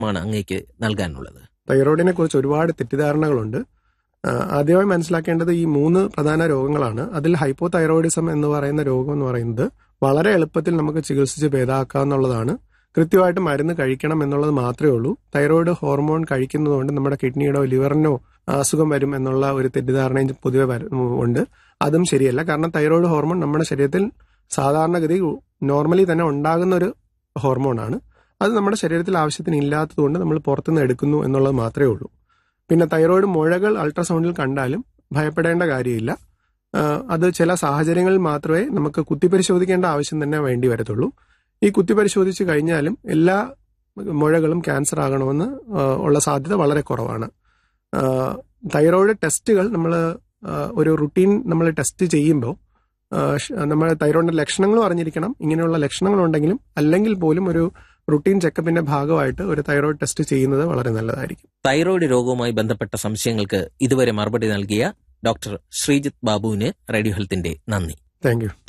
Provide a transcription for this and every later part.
ആണ് അങ്ങേക്ക് നൽകാനുള്ളത് തൈറോയിഡിനെ കുറിച്ച് ഒരുപാട് തെറ്റിദ്ധാരണകളുണ്ട് ആ, ആദ്യമായി മനസ്സിലാക്കേണ്ടത് ഈ മൂന്ന് പ്രധാന രോഗങ്ങളാണ് അതിൽ ഹൈപ്പോ തൈറോയിഡിസം എന്ന് പറയുന്ന രോഗം എന്ന് പറയുന്നത് വളരെ എളുപ്പത്തിൽ നമുക്ക് ചികിത്സിച്ച് ഭേദമാക്കാവുന്നതാണ് കൃത്യമായിട്ട് മരുന്ന് കഴിക്കണം എന്നുള്ളത് മാത്രമേ ഉള്ളൂ തൈറോയിഡ് ഹോർമോൺ കഴിക്കുന്നതുകൊണ്ട് നമ്മുടെ കിഡ്നിയുടെയോ ലിവറിനോ അസുഖം വരും എന്നുള്ള ഒരു തെറ്റിദ്ധാരണയും പൊതുവെ വര- ഉണ്ട് അതും ശരിയല്ല കാരണം തൈറോയിഡ് ഹോർമോൺ നമ്മുടെ ശരീരത്തിൽ സാധാരണഗതി നോർമലി തന്നെ ഉണ്ടാകുന്ന ഒരു ഹോർമോണാണ് അത് നമ്മുടെ ശരീരത്തിൽ ആവശ്യത്തിന് ഇല്ലാത്തതുകൊണ്ട് നമ്മൾ പുറത്തുനിന്ന് എടുക്കുന്നു എന്നുള്ളത് മാത്രമേ ഉള്ളൂ പിന്നെ തൈറോയിഡ് മുഴകൾ അൾട്രാസൗണ്ടിൽ കണ്ടാലും ഭയപ്പെടേണ്ട കാര്യമില്ല ആ, അത് ചില സാഹചര്യങ്ങളിൽ മാത്രമേ നമുക്ക് കുത്തിപ്പരിശോധിക്കേണ്ട ആവശ്യം തന്നെ വേണ്ടി വരത്തുള്ളൂ ഈ കുത്തിപ്പരിശോധിച്ച് കഴിഞ്ഞാലും എല്ലാ മുഴകളും ക്യാൻസർ ആകണമെന്ന് ആ, ഉള്ള സാധ്യത വളരെ കുറവാണ് ആ, തൈറോയിഡ് ടെസ്റ്റുകൾ നമ്മൾ ഒരു റുട്ടീൻ നമ്മൾ ടെസ്റ്റ് ചെയ്യുമ്പോൾ നമ്മൾ തൈറോയിഡിന്റെ ലക്ഷണങ്ങളും അറിഞ്ഞിരിക്കണം ഇങ്ങനെയുള്ള ലക്ഷണങ്ങൾ ഉണ്ടെങ്കിലും അല്ലെങ്കിൽ പോലും ഒരു റുട്ടീൻ ചെക്കപ്പിന്റെ ഭാഗമായിട്ട് ഒരു തൈറോയിഡ് ടെസ്റ്റ് ചെയ്യുന്നത് വളരെ നല്ലതായിരിക്കും തൈറോയ്ഡ് രോഗവുമായി ബന്ധപ്പെട്ട സംശയങ്ങൾക്ക് ഇതുവരെ മറുപടി നൽകിയ ഡോക്ടർ ശ്രീജിത്ത് ബാബുവിന് റേഡിയോ ഹെൽത്തിന്റെ നന്ദി താങ്ക് യു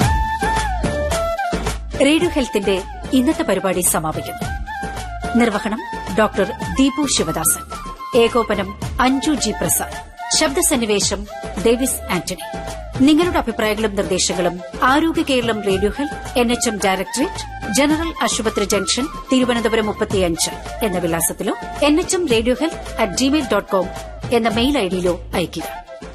റേഡിയോ ഹെൽത്തിന്റെ ഇന്നത്തെ പരിപാടി സമാപിക്കുന്നു നിർവഹണം ഡോക്ടർ ദീപു ശിവദാസൻ ഏകോപനം അഞ്ജു ജി പ്രസാദ് ശബ്ദസന്നിവേശം ഡേവിസ് ആന്റണി നിങ്ങളുടെ അഭിപ്രായങ്ങളും നിർദ്ദേശങ്ങളും Arogya Keralam radio health N H M directorate general ആശുപത്രി ജംഗ്ഷൻ തിരുവനന്തപുരം മുപ്പത്തിയഞ്ച് എന്ന വിലാസത്തിലോ N H M radio health at gmail dot com എന്ന മെയിൽ ഐഡിയിലോ അയയ്ക്കുക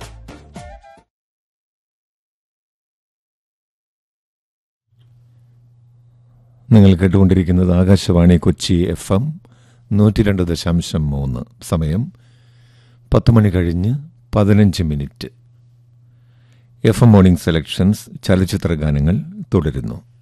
നിങ്ങൾ കേട്ടുകൊണ്ടിരിക്കുന്നത് ആകാശവാണി കൊച്ചി എഫ് എം നൂറ്റി രണ്ട് ദശാംശം മൂന്ന് സമയം പത്ത് മണി കഴിഞ്ഞ് പതിനഞ്ച് minute F M morning selections ചലച്ചിത്ര ഗാനങ്ങൾ തുടരുന്നു